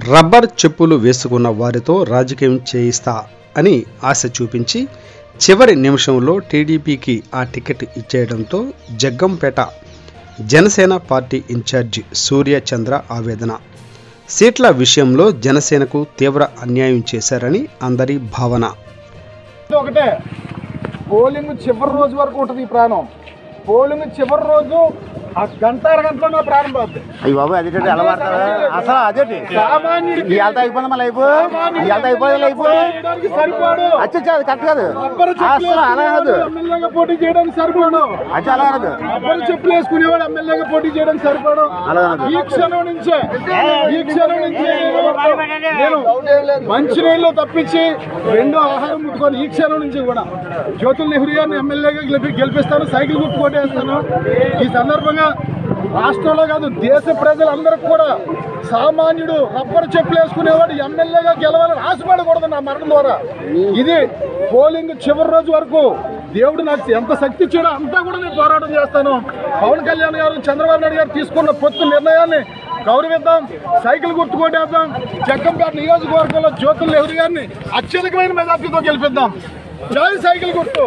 rubber చెప్పులు వేసుకున్న వారితో రాజకీయం చేయిస్తా అని ఆశ చూపించి చివరి నిమిషంలో టీడీపీకి ఆ టికెట్ ఇచ్చేయడంతో జగ్గంపేట జనసేన పార్టీ ఇన్ఛార్జి సూర్య చంద్ర ఆవేదన సీట్ల విషయంలో జనసేనకు తీవ్ర అన్యాయం చేశారని అందరి భావన ఇది ఒకటే పోలింగ్ చివరి రోజు వరకు ఉంటుంది ఈ ప్రాణం పోలింగ్ చివరి రోజు ఆ గంట అరగంటలో నా ప్రాణం పోద్ది అయ్యి బాబు అదేంటి అలా పడతారా అసలు అదేంటి సామాన్యుడికి ఇవాళ అయిపోయింది మళ్ళీ అయిపో ఇవాళ అయిపోయింది లైఫ్ చేయడానికి సరిపోడు అచ్చా అది కరెక్ట్ కాదు రబ్బరు చెప్పులు అసలు అలా కాదు వేసుకునేవాడు ఎమ్మెల్యేగా పోటీ చేయడానికి సరిపోడు అచ్చా అలా కాదు రబ్బరు చెప్పులు వేసుకునేవాడు ఎమ్మెల్యేగా పోటీ చేయడానికి సరిపోడు అలా కాదు ఈ క్షణం నుంచే ఈ క్షణం నుంచే నేను మంచినీళ్ళు తప్పించి రెండో ఆహారం ముట్టుకొని ఈ క్షణం నుంచి కూడా జ్యోతుల్ నెహ్రూ గారిని ఎమ్మెల్యేగా గెలిపి గెలిపిస్తాను సైకిల్ గుర్తు కొట్టేస్తాను ఈ సందర్భంగా రాష్ట్రంలో కాదు దేశ ప్రజలందరికీ కూడా సామాన్యుడు రబ్బర్ చెప్పులు వేసుకునేవాడు ఎమ్మెల్యేగా గెలవాలని ఆశపడకూడదు నా మరణం ద్వారా ఇది పోలింగ్ చివరి రోజు వరకు దేవుడు నాకు ఎంత శక్తి ఇచ్చాడో అంతా కూడా నేను పోరాటం చేస్తాను పవన్ కళ్యాణ్ గారు చంద్రబాబు నాయుడు గారు తీసుకున్న పొత్తు నిర్ణయాన్ని గౌరవిద్దాం సైకిల్ గుర్తు కొట్టేద్దాం జగ్గంపేట నియోజకవర్గంలో జ్యోతుల్ నెహ్రూ గారిని అత్యధికమైన మెజార్టీతో గెలిపిద్దాం జై సైకిల్ గుర్తు